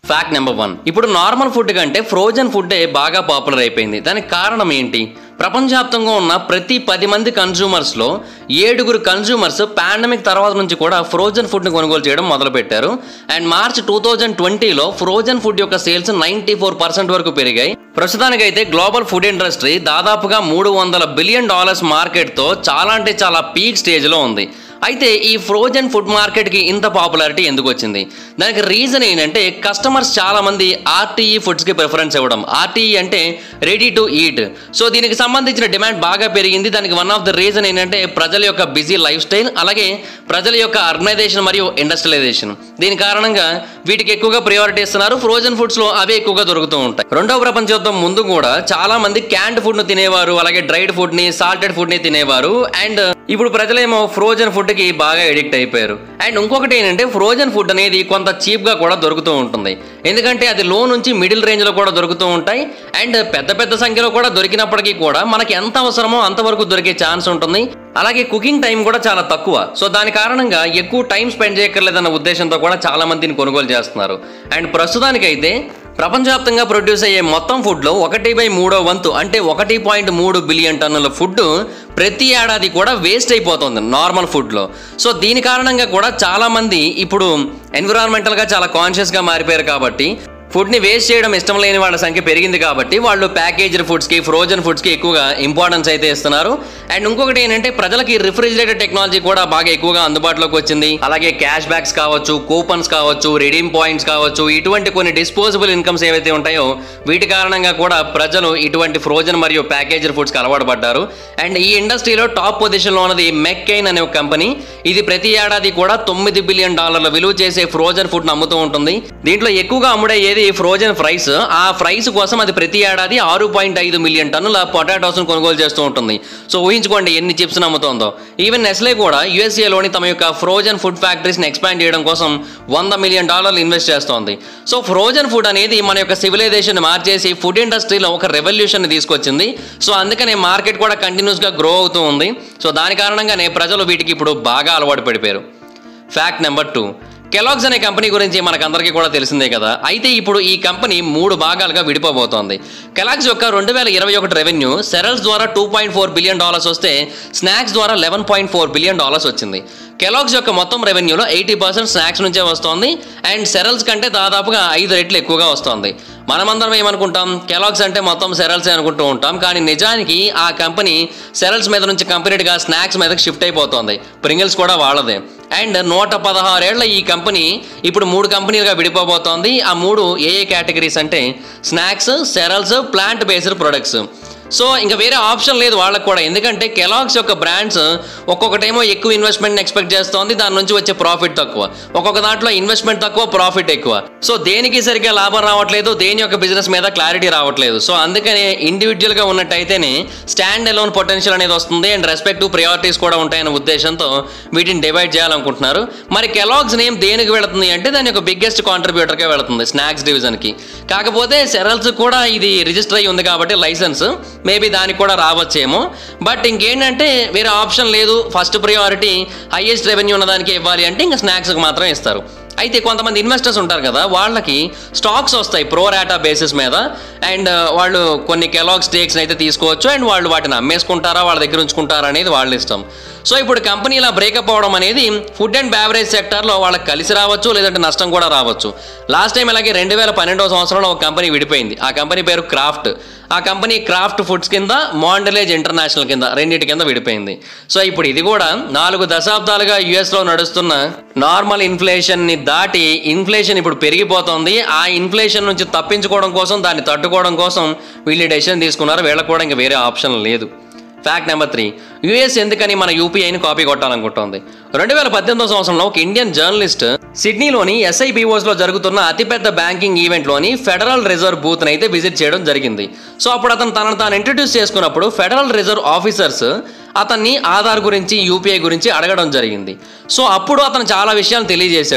fact number one ఇప్పుడు normal food కంటే frozen food బాగా పాపులర్ అయిపోయింది దానికి కారణం ఏంటి ప్రపంచవ్యాప్తంగా ఉన్న ప్రతి పది మంది కన్జ్యూమర్స్లో ఏడుగురు కన్జ్యూమర్స్ పాండమిక్ తర్వాత నుంచి కూడా ఫ్రోజన్ ఫుడ్ని కొనుగోలు చేయడం మొదలుపెట్టారు అండ్ మార్చ్ టూ థౌజండ్ ట్వంటీలో ఫ్రోజన్ ఫుడ్ యొక్క సేల్స్ నైంటీ ఫోర్ పర్సెంట్ వరకు పెరిగాయి ప్రస్తుతానికైతే గ్లోబల్ ఫుడ్ ఇండస్ట్రీ దాదాపుగా మూడు వందల బిలియన్ డాలర్స్ మార్కెట్తో చాలా అంటే చాలా పీక్ స్టేజ్లో ఉంది అయితే ఈ ఫ్రోజన్ ఫుడ్ మార్కెట్కి ఇంత పాపులారిటీ ఎందుకు వచ్చింది దానికి రీజన్ ఏంటంటే కస్టమర్స్ చాలా మంది ఆర్టీఈ ఫుడ్స్కి ప్రిఫరెన్స్ ఇవ్వడం ఆర్టీఈ అంటే రెడీ టు ఈట్ సో దీనికి సంబంధించిన డిమాండ్ బాగా పెరిగింది దానికి వన్ ఆఫ్ ద రీజన్ ఏంటంటే ప్రజల యొక్క బిజీ లైఫ్ స్టైల్ అలాగే ప్రజల యొక్క అర్బనైజేషన్ మరియు ఇండస్ట్రియలైజేషన్ దీని కారణంగా వీటికి ఎక్కువగా ప్రియారిటీ ఇస్తున్నారు ఫ్రోజన్ ఫుడ్స్లో అవే ఎక్కువగా దొరుకుతూ ఉంటాయి రెండవ ప్రపంచ యుద్ధం ముందు కూడా చాలా మంది క్యాండ్ ఫుడ్ను తినేవారు అలాగే డ్రైడ్ ఫుడ్ని సాల్టెడ్ ఫుడ్ని తినేవారు అండ్ ఇప్పుడు ప్రజలేమో ఫ్రోజన్ ఫుడ్కి బాగా ఎడిక్ట్ అయిపోయారు అండ్ ఇంకొకటి ఏంటంటే ఫ్రోజన్ ఫుడ్ అనేది కొంత చీప్గా కూడా దొరుకుతూ ఉంటుంది ఎందుకంటే అది లో నుంచి మిడిల్ రేంజ్లో కూడా దొరుకుతూ ఉంటాయి అండ్ పెద్ద పెద్ద సంఖ్యలో కూడా దొరికినప్పటికీ కూడా మనకి ఎంత అవసరమో అంతవరకు దొరికే ఛాన్స్ ఉంటుంది అలాగే కుకింగ్ టైం కూడా చాలా తక్కువ సో దాని కారణంగా ఎక్కువ టైం స్పెండ్ చేయక్కర్లేదన్న ఉద్దేశంతో కూడా చాలా మందిని కొనుగోలు చేస్తున్నారు అండ్ ప్రస్తుతానికైతే ప్రపంచవ్యాప్తంగా ప్రొడ్యూస్ అయ్యే మొత్తం ఫుడ్లో ఒకటి బై మూడో వంతు అంటే ఒకటి పాయింట్ మూడు బిలియన్ టన్నుల ఫుడ్ ప్రతి ఏడాది కూడా వేస్ట్ అయిపోతుంది నార్మల్ ఫుడ్లో సో దీని కారణంగా కూడా చాలామంది ఇప్పుడు ఎన్విరాన్మెంటల్గా చాలా కాన్షియస్గా మారిపోయారు కాబట్టి ఫుడ్ని వేస్ట్ చేయడం ఇష్టం లేని వాళ్ళ సంఖ్య పెరిగింది కాబట్టి వాళ్ళు ప్యాకేజ్డ్ ఫుడ్స్కి ఫ్రోజన్ ఫుడ్స్కి ఎక్కువగా ఇంపార్టెన్స్ అయితే ఇస్తున్నారు అండ్ ఇంకొకటి ఏంటంటే ప్రజలకి రిఫ్రిజిరేటర్ టెక్నాలజీ కూడా బాగా ఎక్కువగా అందుబాటులోకి వచ్చింది అలాగే క్యాష్ బ్యాక్స్ కావచ్చు కూపన్స్ కావచ్చు రెడీమ్ పాయింట్స్ కావచ్చు ఇటువంటి కొన్ని డిస్పోజబుల్ ఇన్కమ్స్ ఏవైతే ఉంటాయో వీటి కారణంగా కూడా ప్రజలు ఇటువంటి ఫ్రోజన్ మరియు ప్యాకేజ్డ్ ఫుడ్స్కి అలవాటు పడ్డారు అండ్ ఈ ఇండస్ట్రీలో టాప్ పొజిషన్లో ఉన్నది మెక్కెయిన్ అనే ఒక కంపెనీ ఇది ప్రతి ఏడాది కూడా తొమ్మిది బిలియన్ డాలర్ల విలువ చేసే ఫ్రోజన్ ఫుడ్ను అమ్ముతూ ఉంటుంది దీంట్లో ఎక్కువగా అమ్ముడే ఏది ఫ్రోజన్ ఫ్రైస్ ఆ ఫ్రైస్ కోసం అది ప్రతి ఏడాది ఆరు పాయింట్ ఐదు మిలియన్ టన్నుల పొటాటోస్ను కొనుగోలు చేస్తూ ఉంటుంది సో ఊహించుకోండి ఎన్ని చిప్స్ అమ్ముతోందో ఈవెన్ నెస్లే కూడా యూఎస్ఏలోని తమ యొక్క ఫ్రోజన్ ఫుడ్ ఫ్యాక్టరీస్ని ఎక్స్పాండ్ చేయడం కోసం వంద మిలియన్ డాలర్లు ఇన్వెస్ట్ చేస్తోంది సో ఫ్రోజన్ ఫుడ్ అనేది మన యొక్క సివిలైజేషన్ మార్చేసి ఫుడ్ ఇండస్ట్రీలో ఒక రెవల్యూషన్ తీసుకొచ్చింది సో అందుకనే మార్కెట్ కూడా కంటిన్యూస్గా గ్రో అవుతూ ఉంది సో దాని కారణంగానే ప్రజలు వీటికి ఇప్పుడు బాగా అలవాటు పడిపోయారు ఫ్యాక్ట్ నెంబర్ టూ కెలాగ్స్ అనే కంపెనీ గురించి మనకందరికీ కూడా తెలిసిందే కదా అయితే ఇప్పుడు ఈ కంపెనీ మూడు భాగాలుగా విడిపోబోతోంది కెలాగ్స్ యొక్క రెండు వేల ఇరవై ఒకటి రెవెన్యూ సెరల్స్ ద్వారా two point four billion dollars వస్తే స్నాక్స్ ద్వారా eleven point four billion dollars వచ్చింది కెలాగ్స్ యొక్క మొత్తం రెవెన్యూలో ఎయిటీ పర్సెంట్ స్నాక్స్ నుంచే వస్తోంది అండ్ సెరల్స్ కంటే దాదాపుగా ఐదు రెట్లు ఎక్కువగా వస్తోంది మనమందరం ఏమనుకుంటాం కెలాగ్స్ అంటే మొత్తం సెరల్స్ అనుకుంటూ ఉంటాం కానీ నిజానికి ఆ కంపెనీ సెరల్స్ మీద నుంచి కంపెనీగా స్నాక్స్ మీదకి షిఫ్ట్ అయిపోతుంది ప్రింగిల్స్ కూడా వాళ్ళదే అండ్ నూట పదహారేళ్ల ఈ కంపెనీ ఇప్పుడు మూడు కంపెనీలుగా విడిపోబోతోంది ఆ మూడు ఏ ఏ కేటగిరీస్ అంటే snacks cereals plant based products so ఇంకా వేరే ఆప్షన్ లేదు వాళ్ళకి కూడా ఎందుకంటే కెలాగ్స్ యొక్క బ్రాండ్స్ ఒక్కొక్కటేమో ఎక్కువ ఇన్వెస్ట్మెంట్ ఎక్స్పెక్ట్ చేస్తోంది దాని నుంచి వచ్చే ప్రాఫిట్ తక్కువ ఒక్కొక్క దాంట్లో ఇన్వెస్ట్మెంట్ తక్కువ ప్రాఫిట్ ఎక్కువ సో దేనికి సరిగ్గా లాభం రావట్లేదు దేని యొక్క బిజినెస్ మీద క్లారిటీ రావట్లేదు సో అందుకనే ఇండివిజువల్గా ఉన్నట్టయితేనే స్టాండ్ అలోన్ పొటెన్షియల్ అనేది వస్తుంది అండ్ రెస్పెక్టివ్ ప్రయారిటీస్ కూడా ఉంటాయనే ఉద్దేశంతో వీటిని డివైడ్ చేయాలనుకుంటున్నారు మరి కెలాగ్స్ నేమ్ దేనికి వెళుతుంది అంటే దాని యొక్క బిగ్గెస్ట్ కాంట్రిబ్యూటర్గా వెళుతుంది స్నాక్స్ డివిజన్కి కాకపోతే సెరల్స్ కూడా ఇది రిజిస్టర్ అయ్యి ఉంది కాబట్టి లైసెన్స్ మేబీ దానికి కూడా రావచ్చేమో బట్ ఇంకేంటంటే వేరే ఆప్షన్ లేదు ఫస్ట్ ప్రియారిటీ హైయెస్ట్ రెవెన్యూ ఉన్నదానికి ఇవ్వాలి అంటే ఇంకా స్నాక్స్కి మాత్రం ఇస్తారు అయితే కొంతమంది ఇన్వెస్టర్స్ ఉంటారు కదా వాళ్ళకి స్టాక్స్ వస్తాయి ప్రో రేటా బేసిస్ మీద అండ్ వాళ్ళు కొన్ని కెలాగ్ స్టేక్స్ అయితే తీసుకోవచ్చు అండ్ వాళ్ళు వాటిని అమ్మేసుకుంటారా వాళ్ళ దగ్గర ఉంచుకుంటారా అనేది వాళ్ళ ఇష్టం సో ఇప్పుడు కంపెనీ ఇలా బ్రేకప్ అవడం అనేది ఫుడ్ అండ్ బ్యావరేజ్ సెక్టర్లో వాళ్ళకి కలిసి రావచ్చు లేదంటే నష్టం కూడా రావచ్చు లాస్ట్ టైం ఇలాగే రెండు వేల పన్నెండవ సంవత్సరంలో ఒక కంపెనీ విడిపోయింది ఆ కంపెనీ పేరు క్రాఫ్ట్ ఆ కంపెనీ క్రాఫ్ట్ ఫుడ్స్ కింద మాండలేజ్ ఇంటర్నేషనల్ కింద రెండింటి కింద విడిపోయింది సో ఇప్పుడు ఇది కూడా నాలుగు దశాబ్దాలుగా యుఎస్లో నడుస్తున్న నార్మల్ ఇన్ఫ్లేషన్ని దాటి ఇన్ఫ్లేషన్ ఇప్పుడు పెరిగిపోతుంది ఆ ఇన్ఫ్లేషన్ నుంచి తప్పించుకోవడం కోసం దాన్ని తట్టుకోవడం కోసం వీళ్ళు డెసిషన్ తీసుకున్నారు వీళ్ళకి కూడా ఇంకా వేరే ఆప్షన్ లేదు ఫ్యాక్ట్ నెంబర్ త్రీ యుఎస్ ఎందుకని మన యూపీఐని కాపీ కొట్టాలనుకుంటోంది రెండు వేల పద్దెనిమిదో సంవత్సరంలో ఒక ఇండియన్ జర్నలిస్ట్ సిడ్నీలోని ఎస్ఐబిఓస్లో జరుగుతున్న అతిపెద్ద బ్యాంకింగ్ ఈవెంట్లోని ఫెడరల్ రిజర్వ్ బూత్ని అయితే విజిట్ చేయడం జరిగింది సో అప్పుడు అతను తనను తాను ఇంట్రడ్యూస్ చేసుకున్నప్పుడు ఫెడరల్ రిజర్వ్ ఆఫీసర్స్ అతన్ని ఆధార్ గురించి యూపీఐ గురించి అడగడం జరిగింది సో అప్పుడు అతను చాలా విషయాలు తెలియజేశాడు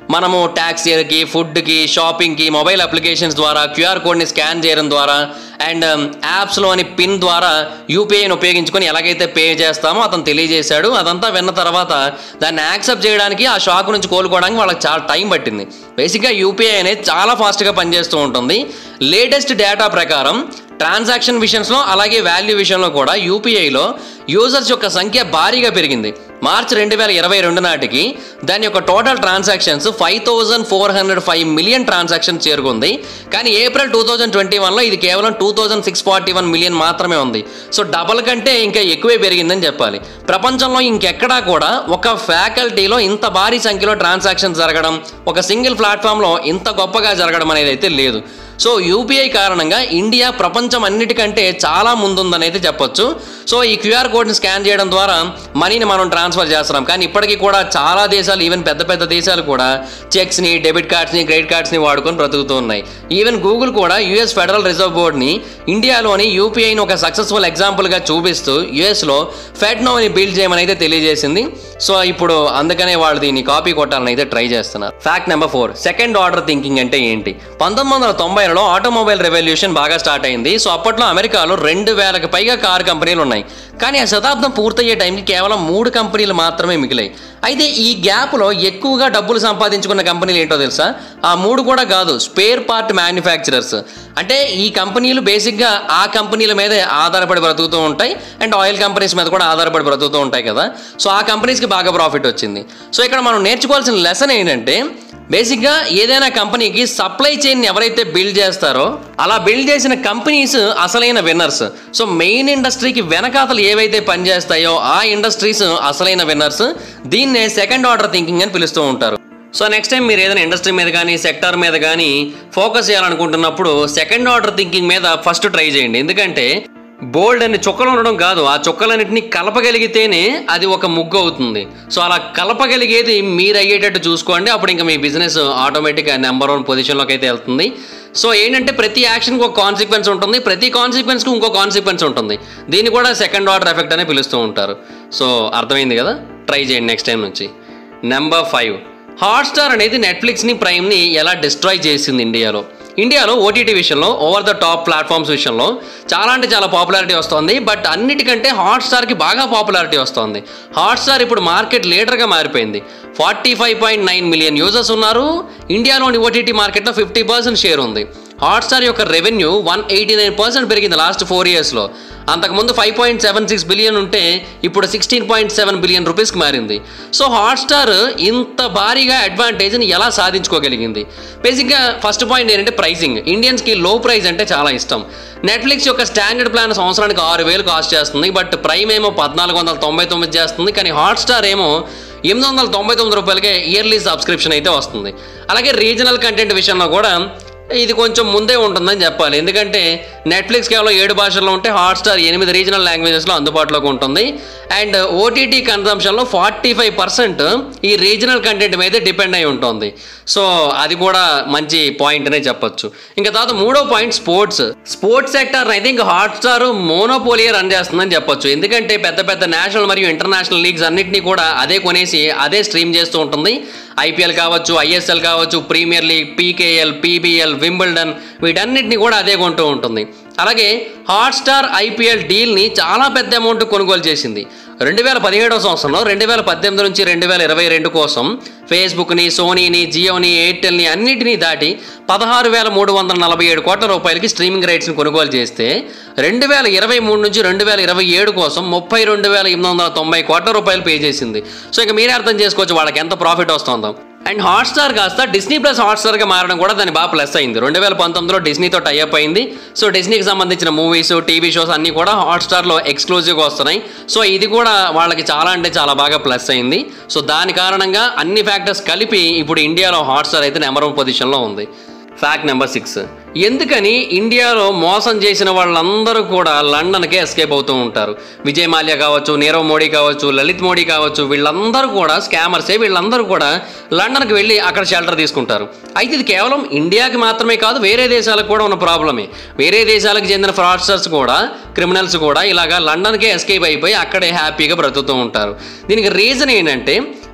మనము ట్యాక్సీకి ఫుడ్కి షాపింగ్కి మొబైల్ అప్లికేషన్స్ ద్వారా క్యూఆర్ కోడ్ని స్కాన్ చేయడం ద్వారా అండ్ యాప్స్లోని పిన్ ద్వారా యూపీఐని ఉపయోగించుకొని ఎలాగైతే పే చేస్తామో అతను తెలియజేశాడు అదంతా విన్న తర్వాత దాన్ని యాక్సెప్ట్ చేయడానికి ఆ షాక్ నుంచి కోలుకోవడానికి వాళ్ళకి చాలా టైం పట్టింది బేసిక్గా యూపీఐ అనేది చాలా ఫాస్ట్గా పనిచేస్తూ ఉంటుంది లేటెస్ట్ డేటా ప్రకారం ట్రాన్సాక్షన్ విషయంలో అలాగే వాల్యూ విషయంలో కూడా యూపీఐలో యూజర్స్ యొక్క సంఖ్య భారీగా పెరిగింది మార్చ్ రెండు వేల ఇరవై రెండు నాటికి దాని యొక్క total transactions five thousand four hundred five million transaction చేరుకుంది కానీ ఏప్రిల్ టూ థౌజండ్ ట్వంటీ వన్లో ఇది కేవలం two thousand six forty one million మాత్రమే ఉంది సో డబల్ కంటే ఇంకా ఎక్కువే పెరిగిందని చెప్పాలి ప్రపంచంలో ఇంకెక్కడా కూడా ఒక ఫ్యాకల్టీలో ఇంత భారీ సంఖ్యలో ట్రాన్సాక్షన్ జరగడం ఒక సింగిల్ ప్లాట్ఫామ్లో ఇంత గొప్పగా జరగడం అనేది అయితే లేదు సో యూపీఐ కారణంగా ఇండియా ప్రపంచం అన్నిటికంటే చాలా ముందుందనైతే చెప్పొచ్చు సో ఈ క్యూఆర్ కోడ్ని స్కాన్ చేయడం ద్వారా మనీని మనం ట్రాన్స్ఫర్ చేస్తున్నాం కానీ ఇప్పటికీ కూడా చాలా దేశాలు ఈవెన్ పెద్ద పెద్ద దేశాలు కూడా చెక్స్ని డెబిట్ కార్డ్స్ని క్రెడిట్ కార్డ్స్ని వాడుకొని బ్రతుకుతూ ఉన్నాయి ఈవెన్ గూగుల్ కూడా యుఎస్ ఫెడరల్ రిజర్వ్ బోర్డ్ని ఇండియాలోని యూపీఐని ఒక సక్సెస్ఫుల్ ఎగ్జాంపుల్గా చూపిస్తూ యుఎస్లో ఫెడ్నోని బిల్డ్ చేయమని అయితే తెలియజేసింది సో ఇప్పుడు అందుకనే వాళ్ళు దీన్ని కాపీ కొట్టాలని అయితే ట్రై చేస్తున్నారు fact number four second order thinking అంటే ఏంటి పంతొమ్మిది వందల తొంభైలో ఆటోమొబైల్ రెవల్యూషన్ బాగా స్టార్ట్ అయింది సో అప్పట్లో అమెరికాలో రెండు వేలకు పైగా కార్ కంపెనీలు ఉన్నాయి కానీ ఆ శతాబ్దం పూర్తయ్యే టైంకి కేవలం మూడు కంపెనీలు మాత్రమే మిగిలాయి అయితే ఈ గ్యాప్లో ఎక్కువగా డబ్బులు సంపాదించుకున్న కంపెనీలు ఏంటో తెలుసా ఆ మూడు కూడా కాదు స్పేర్ పార్ట్ మ్యానుఫ్యాక్చరర్స్ అంటే ఈ కంపెనీలు బేసిక్గా ఆ కంపెనీల మీదే ఆధారపడి బ్రతుకుతూ ఉంటాయి అండ్ ఆయిల్ కంపెనీస్ మీద కూడా ఆధారపడి బ్రతుకుతూ ఉంటాయి కదా సో ఆ కంపెనీస్కి బాగా ప్రాఫిట్ వచ్చింది సో ఇక్కడ మనం నేర్చుకోవాల్సిన లెసన్ ఏంటంటే బేసిక్గా ఏదైనా కంపెనీకి సప్లై చైన్ ఎవరైతే బిల్డ్ చేస్తారో అలా బిల్డ్ చేసిన కంపెనీస్ అసలైన విన్నర్స్ సో మెయిన్ ఇండస్ట్రీకి వెనకాతలు ఏవైతే పనిచేస్తాయో ఆ ఇండస్ట్రీస్ అసలైన విన్నర్స్ దీన్నే సెకండ్ ఆర్డర్ థింకింగ్ అని పిలుస్తూ ఉంటారు సో నెక్స్ట్ టైం మీరు ఏదైనా ఇండస్ట్రీ మీద కానీ సెక్టార్ మీద కానీ ఫోకస్ చేయాలనుకుంటున్నప్పుడు సెకండ్ ఆర్డర్ థింకింగ్ మీద ఫస్ట్ ట్రై చేయండి ఎందుకంటే బోల్డ్ అని చుక్కలు ఉండడం కాదు ఆ చుక్కలన్నింటినీ కలపగలిగితేనే అది ఒక ముగ్గు అవుతుంది సో అలా కలపగలిగేది మీరు అయ్యేటట్టు చూసుకోండి అప్పుడు ఇంకా మీ బిజినెస్ ఆటోమేటిక్గా నెంబర్ వన్ పొజిషన్లోకి అయితే వెళ్తుంది సో ఏంటంటే ప్రతి యాక్షన్కి ఒక కాన్సిక్వెన్స్ ఉంటుంది ప్రతి కాన్సిక్వెన్స్కి ఇంకో కాన్సిక్వెన్స్ ఉంటుంది దీన్ని కూడా సెకండ్ ఆర్డర్ ఎఫెక్ట్ అనే పిలుస్తూ ఉంటారు సో అర్థమైంది కదా ట్రై చేయండి నెక్స్ట్ టైం నుంచి నెంబర్ ఫైవ్ హాట్స్టార్ అనేది నెట్ఫ్లిక్స్ని ప్రైమ్ని ఎలా డిస్ట్రాయ్ చేసింది ఇండియాలో ఇండియాలో ఓటీటీ విషయంలో ఓవర్ ద టాప్ ప్లాట్ఫామ్స్ విషయంలో చాలా అంటే చాలా పాపులారిటీ వస్తుంది బట్ అన్నిటికంటే హాట్స్టార్కి బాగా పాపులారిటీ వస్తుంది హాట్స్టార్ ఇప్పుడు మార్కెట్ లీడర్గా మారిపోయింది forty five point nine million users ఉన్నారు ఇండియాలోని ఓటీటీ మార్కెట్లో ఫిఫ్టీ పర్సెంట్ షేర్ ఉంది హాట్స్టార్ యొక్క revenue one eighty nine percent పెరిగింది లాస్ట్ ఫోర్ ఇయర్స్లో అంతకుముందు five point seven six billion ఉంటే ఇప్పుడు సిక్స్టీన్ పాయింట్ సెవెన్ బిలియన్ రూపీస్కి మారింది సో హాట్స్టార్ ఇంత భారీగా అడ్వాంటేజ్ని ఎలా సాధించుకోగలిగింది బేసిక్గా ఫస్ట్ పాయింట్ ఏంటంటే ప్రైసింగ్ ఇండియన్స్కి లో ప్రైస్ అంటే చాలా ఇష్టం నెట్ఫ్లిక్స్ యొక్క స్టాండర్డ్ ప్లాన్ సంవత్సరానికి ఆరు వేలు కాస్ట్ చేస్తుంది బట్ ప్రైమ్ ఏమో పద్నాలుగు వందల తొంభై తొమ్మిది చేస్తుంది కానీ హాట్స్టార్ ఏమో ఎనిమిది వందల తొంభై తొమ్మిది రూపాయలకే ఇయర్లీ సబ్స్క్రిప్షన్ అయితే వస్తుంది అలాగే రీజనల్ కంటెంట్ విషయంలో కూడా ఇది కొంచెం ముందే ఉంటుందని చెప్పాలి ఎందుకంటే నెట్ఫ్లిక్స్ కేవలం ఏడు భాషల్లో ఉంటే హాట్స్టార్ ఎనిమిది రీజనల్ లాంగ్వేజెస్లో అందుబాటులోకి ఉంటుంది అండ్ ఓటీటీ కన్సంప్షన్లో ఫార్టీ ఫైవ్ పర్సెంట్ ఈ రీజనల్ కంటెంట్ మీదే డిపెండ్ అయి ఉంటుంది సో అది కూడా మంచి పాయింట్ అనే చెప్పొచ్చు ఇంకా తర్వాత మూడో పాయింట్ స్పోర్ట్స్ స్పోర్ట్స్ సెక్టర్ అయితే ఇంకా హాట్స్టార్ మోనోపోలియా రన్ చేస్తుందని చెప్పొచ్చు ఎందుకంటే పెద్ద పెద్ద నేషనల్ మరియు ఇంటర్నేషనల్ లీగ్స్ అన్నింటినీ కూడా అదే కొనేసి అదే స్ట్రీమ్ చేస్తూ ఉంటుంది ఐపీఎల్ కావచ్చు ఐఎస్ఎల్ కావచ్చు premier league PKL PBL Wimbledon వీటన్నిటిని కూడా అదే కొంటూ ఉంటుంది అలాగే హాట్స్టార్ ఐపీఎల్ డీల్ని చాలా పెద్ద అమౌంట్ కొనుగోలు చేసింది రెండు వేల పదిహేడవ సంవత్సరంలో రెండు వేల పద్దెనిమిది నుంచి రెండు వేల ఇరవై రెండు కోసం ఫేస్బుక్ని సోనీని జియోని ఎయిర్టెల్ని అన్నిటినీ దాటి పదహారు వేల మూడు వందల నలభై ఏడు కోట్ల రూపాయలకి స్ట్రీమింగ్ రైట్స్ని కొనుగోలు చేస్తే రెండు వేల ఇరవై మూడు నుంచి రెండు వేల ఇరవై ఏడు కోసం ముప్పై రెండు వేల ఎనిమిది వందల తొంభై కోట్ల రూపాయలు పే చేసింది సో ఇక మీరే అర్థం చేసుకోవచ్చు వాళ్ళకి ఎంత ప్రాఫిట్ వస్తుందో అండ్ హాట్స్టార్ కాస్త డిస్నీ ప్లస్ హాట్స్టార్గా మారడం కూడా దాని బాగా ప్లస్ అయింది రెండు వేల పంతొమ్మిదిలో డిస్నీతో టైఅప్ అయింది సో డిస్నీకి సంబంధించిన మూవీస్ టీవీ షోస్ అన్నీ కూడా హాట్స్టార్లో ఎక్స్క్లూజివ్గా వస్తున్నాయి సో ఇది కూడా వాళ్ళకి చాలా అంటే చాలా బాగా ప్లస్ అయింది సో దాని కారణంగా అన్ని ఫ్యాక్టర్స్ కలిపి ఇప్పుడు ఇండియాలో హాట్స్టార్ అయితే నెంబర్ వన్ పొజిషన్లో ఉంది ఫ్యాక్ట్ నెంబర్ సిక్స్ ఎందుకని ఇండియాలో మోసం చేసిన వాళ్ళందరూ కూడా లండన్కే ఎస్కేప్ అవుతూ ఉంటారు విజయ్ మాల్యా కావచ్చు నీరవ్ మోడీ కావచ్చు లలిత్ మోడీ కావచ్చు వీళ్ళందరూ కూడా స్కామర్సే వీళ్ళందరూ కూడా లండన్కి వెళ్ళి అక్కడ షెల్టర్ తీసుకుంటారు అయితే ఇది కేవలం ఇండియాకి మాత్రమే కాదు వేరే దేశాలకు కూడా ఉన్న ప్రాబ్లమే వేరే దేశాలకు చెందిన ఫ్రాడ్స్టర్స్ కూడా క్రిమినల్స్ కూడా ఇలాగా లండన్కే ఎస్కేప్ అయిపోయి అక్కడే హ్యాపీగా బ్రతుకుతూ ఉంటారు దీనికి రీజన్ ఏంటంటే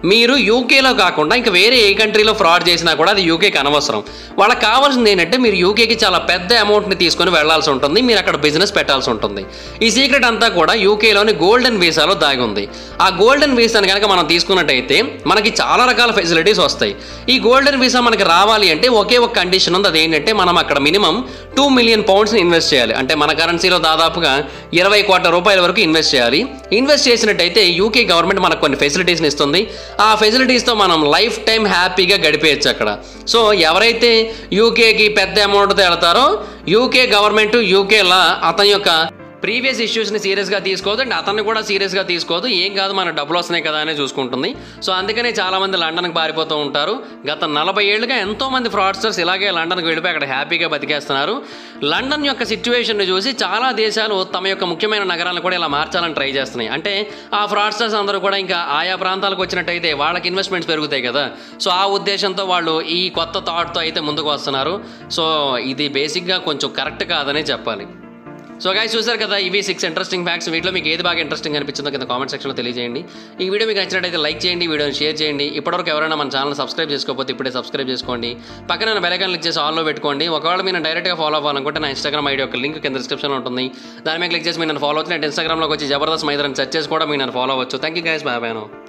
మీరు యూకేలో కాకుండా ఇంకా వేరే ఏ కంట్రీలో ఫ్రాడ్ చేసినా కూడా అది యూకేకి అనవసరం వాళ్ళకి కావాల్సింది ఏంటంటే మీరు యూకేకి చాలా పెద్ద అమౌంట్ని తీసుకొని వెళ్లాల్సి ఉంటుంది మీరు అక్కడ బిజినెస్ పెట్టాల్సి ఉంటుంది ఈ సీక్రెట్ అంతా కూడా యూకేలోని గోల్డెన్ వీసాలో దాగి ఉంది ఆ గోల్డెన్ వీసాని కనుక మనం తీసుకున్నట్టయితే మనకి చాలా రకాల ఫెసిలిటీస్ వస్తాయి ఈ గోల్డెన్ వీసా మనకి రావాలి అంటే ఒకే ఒక కండిషన్ ఉంది అదేంటంటే మనం అక్కడ మినిమం టూ మిలియన్ పౌండ్స్ని ఇన్వెస్ట్ చేయాలి అంటే మన కరెన్సీలో దాదాపుగా ఇరవై కోట్ల రూపాయల వరకు ఇన్వెస్ట్ చేయాలి ఇన్వెస్ట్ చేసినట్టయితే యూకే గవర్నమెంట్ మనకు కొన్ని ఫెసిలిటీస్ని ఇస్తుంది ఆ ఫెసిలిటీస్తో మనం లైఫ్ టైం హ్యాపీగా గడిపేయచ్చు అక్కడ సో ఎవరైతే యూకేకి పెద్ద అమౌంట్తో వెళ్తారో యూకే గవర్నమెంట్ యూకేలా అతని యొక్క ప్రీవియస్ ఇష్యూస్ని సీరియస్గా తీసుకోదు అండ్ అతన్ని కూడా సీరియస్గా తీసుకోదు ఏం కాదు మన డబ్బులు వస్తున్నాయి కదా అని చూసుకుంటుంది సో అందుకనే చాలామంది లండన్కి పారిపోతూ ఉంటారు గత నలభై ఏళ్ళుగా ఎంతోమంది ఫ్రాడ్స్టర్స్ ఇలాగే లండన్కి వెళ్ళిపోయి అక్కడ హ్యాపీగా బతికేస్తున్నారు లండన్ యొక్క సిచ్యువేషన్ని చూసి చాలా దేశాలు తమ యొక్క ముఖ్యమైన నగరాలను కూడా ఇలా మార్చాలని ట్రై చేస్తున్నాయి అంటే ఆ ఫ్రాడ్స్టర్స్ అందరూ కూడా ఇంకా ఆయా ప్రాంతాలకు వచ్చినట్టయితే వాళ్ళకి ఇన్వెస్ట్మెంట్స్ పెరుగుతాయి కదా సో ఆ ఉద్దేశంతో వాళ్ళు ఈ కొత్త థాట్తో అయితే ముందుకు వస్తున్నారు సో ఇది బేసిక్గా కొంచెం కరెక్ట్ కాదనే చెప్పాలి సో గైస్ చూసారు కదా ఇవి సిక్స్ ఇంట్రెస్టింగ్ ఫ్యాక్ట్స్ వీటిలో మీకు ఏది బాగా ఇంట్రెస్టింగ్ అనిపించిందో కింద కామెంట్ సెక్షన్లో తెలియజేయండి ఈ వీడియో మీకు నచ్చినట్టయితే లైక్ చేయండి వీడియోని షేర్ చేయండి ఇప్పటివరకు ఎవరైనా మన ఛానల్ సబ్స్క్రైబ్ చేసుకోకపోతే ఇప్పుడే సబ్స్క్రైబ్ చేసుకోండి పక్కన బెలైకాన్ క్లిక్ చేసి ఆల్లో పెట్టుకోండి ఒకవేళ మీరు డైరెక్ట్గా ఫాలో అవ్వాలనుకుంటే నా ఇన్స్టాగ్రామ్ ఐడి యొక్క లింక్ కింద డిస్క్రిప్షన్లో ఉంటుంది దాని మీద క్లిక్ చేసి మీరు నన్ను ఫాలో అవుతుంది ఇన్స్టాగ్రామ్లోకి వచ్చి జబర్దస్త్ మైదర్ అని సెర్చ్ చేసి కూడా మీరు నన్ను ఫాలో అవ్వచ్చు thank you guys bye bye